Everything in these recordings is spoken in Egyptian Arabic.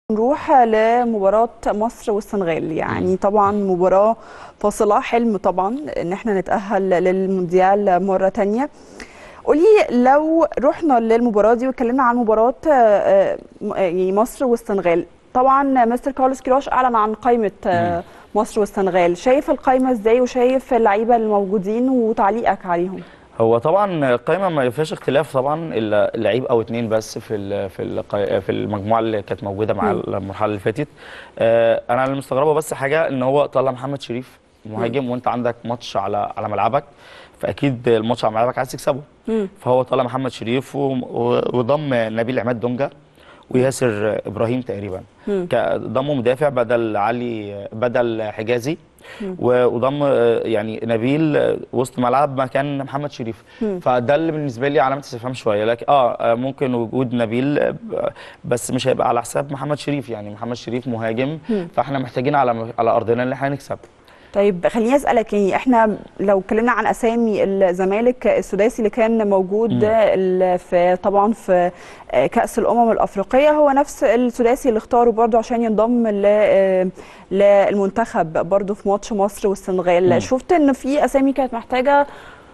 نروح لمباراة مصر والسنغال يعني طبعا مباراة فاصلة حلم طبعا ان احنا نتأهل للمونديال مرة تانية قولي لو رحنا للمباراة دي واتكلمنا عن مباراة آه، آه، يعني مصر والسنغال طبعا مستر كارلوس كيروش اعلن عن قائمة آه، مصر والسنغال شايف القائمة ازاي وشايف اللعيبة الموجودين وتعليقك عليهم هو طبعا القائمه ما فيهاش اختلاف طبعا الا لعيب او اتنين بس في ال في ال في المجموعه اللي كانت موجوده مع مم. المرحله اللي فاتت آه، انا اللي مستغربه بس حاجه ان هو طلع محمد شريف مهاجم وانت عندك ماتش على على ملعبك فاكيد الماتش على ملعبك عايز تكسبه مم. فهو طلع محمد شريف و- و- وضم نبيل عماد دونجا وياسر ابراهيم تقريبا مم. ك- ضموا مدافع بدل علي بدل حجازي و- وضم آه، يعني نبيل آه، وسط ملعب مكان محمد شريف مم. فده اللي بالنسبه لي علامه استفهام شويه لكن اه آه، ممكن وجود نبيل آه، ب- بس مش هيبقى على حساب محمد شريف يعني محمد شريف مهاجم مم. فاحنا محتاجين على على ارضنا اللي احنا نكسب طيب خليني اسالك يعني احنا لو اتكلمنا عن اسامي الزمالك السداسي اللي كان موجود مم. ال- في طبعا في كاس الامم الافريقيه هو نفس السداسي اللي اختاره برضو عشان ينضم ل- للمنتخب برضو في ماتش مصر والسنغال مم. شفت ان في اسامي كانت محتاجه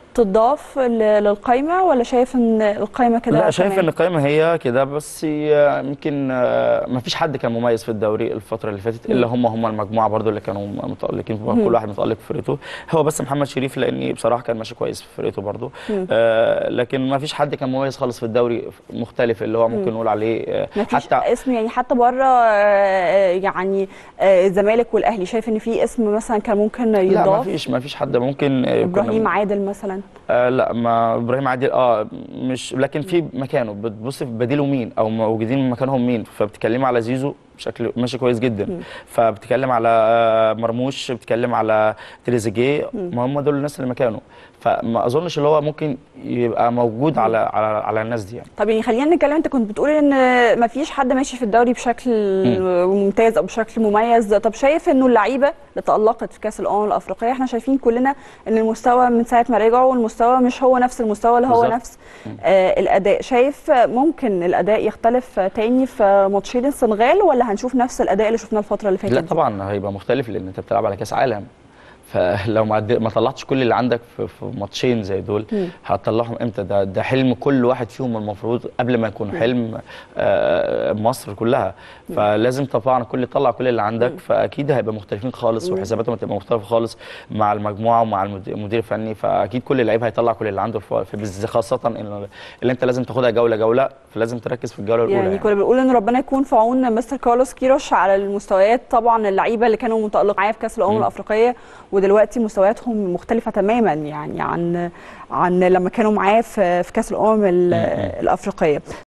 تضاف ل- للقائمه ولا شايف ان القائمه كده لا شايف تمام؟ ان القائمه هي كده بس هي يمكن ما فيش حد كان مميز في الدوري الفتره اللي فاتت الا هم هم المجموعه برضو اللي كانوا متالقين مم. كل واحد متالق في فرقته هو بس محمد شريف لاني بصراحه كان ماشي كويس في فرقته برضو مم. آه لكن ما فيش حد كان مميز خالص في الدوري مختلف اللي هو ممكن مم. نقول عليه آه مفيش حتى اسم يعني حتى بره آه، يعني آه، الزمالك والاهلي شايف ان في اسم مثلا كان ممكن لا ما يضاف فيش ما فيش حد ممكن آه، كنا- ابراهيم عادل مثلا آه لا ما ابراهيم عادل اه مش لكن في مكانه بتبص في بديله مين او موجودين مكانهم مين فبتتكلمي على زيزو بشكل ماشي كويس جدا مم. فبتتكلم على آه، مرموش بتتكلم على تريزيجيه ما هم دول الناس اللي مكانه فما اظنش اللي هو ممكن يبقى موجود على على على الناس دي يعني طب يعني خلينا نتكلم انت كنت بتقول ان مفيش حد ماشي في الدوري بشكل ممتاز او بشكل مميز طب شايف انه اللعيبه اللي تالقت في كاس الامم الافريقيه احنا شايفين كلنا ان المستوى من ساعه ما رجعوا المستوى مش هو نفس المستوى اللي هو بالظبط. نفس آه الاداء شايف ممكن الاداء يختلف تاني في ماتشين السنغال ولا هنشوف نفس الاداء اللي شفناه الفتره اللي فاتت لا دي؟ طبعا هيبقى مختلف لان انت بتلعب على كاس عالم فلو ما عد- ما طلعتش كل اللي عندك في, في ماتشين زي دول مم. هتطلعهم امتى ده ده حلم كل واحد فيهم المفروض قبل ما يكون حلم آه، مصر كلها فلازم طبعا كل يطلع كل اللي عندك فاكيد هيبقى مختلفين خالص وحساباتهم هتبقى مختلفه خالص مع المجموعه ومع المد- المدير الفني فاكيد كل لعيب هيطلع كل اللي عنده في في- بالذات خاصه ان اللي انت لازم تاخدها جوله جوله فلازم تركز في الجوله الاولى يعني كنا بنقول ان ربنا يكون في عون مستر كارلوس كيروش على المستويات طبعا اللعيبه اللي كانوا متالقين معاه في كاس الامم مم. الافريقيه ودلوقتي مستوياتهم مختلفه تماما يعني عن عن لما كانوا معاه في في كاس الامم ال- مم. الافريقيه